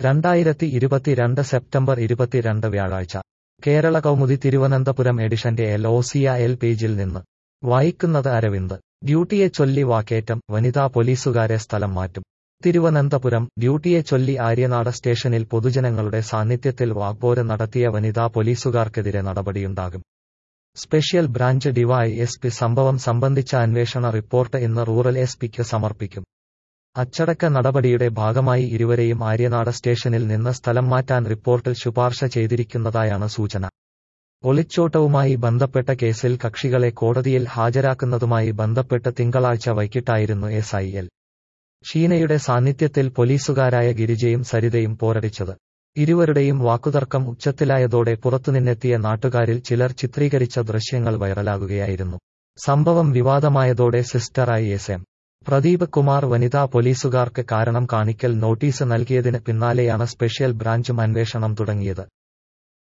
രണ്ടായിരത്തി ഇരുപത്തിരണ്ട് സെപ്റ്റംബർ ഇരുപത്തിരണ്ട് വ്യാഴാഴ്ച കേരള കൗമുദി തിരുവനന്തപുരം എഡിഷന്റെ എൽ ഒ സി എൽ പേജിൽ നിന്ന് വായിക്കുന്നത് അരവിന്ദ് ഡ്യൂട്ടിയെ ചൊല്ലി വാക്കേറ്റം വനിതാ പോലീസുകാരെ സ്ഥലം മാറ്റും തിരുവനന്തപുരം ഡ്യൂട്ടിയെ ചൊല്ലി ആര്യനാട് സ്റ്റേഷനിൽ പൊതുജനങ്ങളുടെ സാന്നിധ്യത്തിൽ വാഗ്പോര് നടത്തിയ വനിതാ പോലീസുകാർക്കെതിരെ നടപടിയുണ്ടാകും special branch Dy S P സംഭവം സംബന്ധിച്ച അന്വേഷണ റിപ്പോർട്ട് ഇന്ന് റൂറൽ എസ് പിക്ക് സമർപ്പിക്കും അച്ചടക്ക നടപടിയുടെ ഭാഗമായി ഇരുവരെയും ആര്യനാട് സ്റ്റേഷനിൽ നിന്ന് സ്ഥലം മാറ്റാൻ റിപ്പോർട്ടിൽ ശുപാർശ ചെയ്തിരിക്കുന്നതായാണ് സൂചന ഒളിച്ചോട്ടവുമായി ബന്ധപ്പെട്ട കേസിൽ കക്ഷികളെ കോടതിയിൽ ഹാജരാക്കുന്നതുമായി ബന്ധപ്പെട്ട് തിങ്കളാഴ്ച വൈകിട്ടായിരുന്നു എസ് ഐ എൽ ഷീനയുടെ സാന്നിധ്യത്തിൽ പോലീസുകാരായ ഗിരിജയും സരിതയും പോരടിച്ചത് ഇരുവരുടെയും വാക്കുതർക്കം ഉച്ചത്തിലായതോടെ പുറത്തുനിന്നെത്തിയ നാട്ടുകാരിൽ ചിലർ ചിത്രീകരിച്ച ദൃശ്യങ്ങൾ വൈറലാകുകയായിരുന്നു സംഭവം വിവാദമായതോടെ സിസ്റ്ററായി എസ് എം പ്രദീപ് കുമാർ വനിതാ പോലീസുകാർക്ക് കാരണം കാണിക്കൽ നോട്ടീസ് നൽകിയതിന് പിന്നാലെയാണ് സ്പെഷ്യൽ ബ്രാഞ്ചും അന്വേഷണം തുടങ്ങിയത്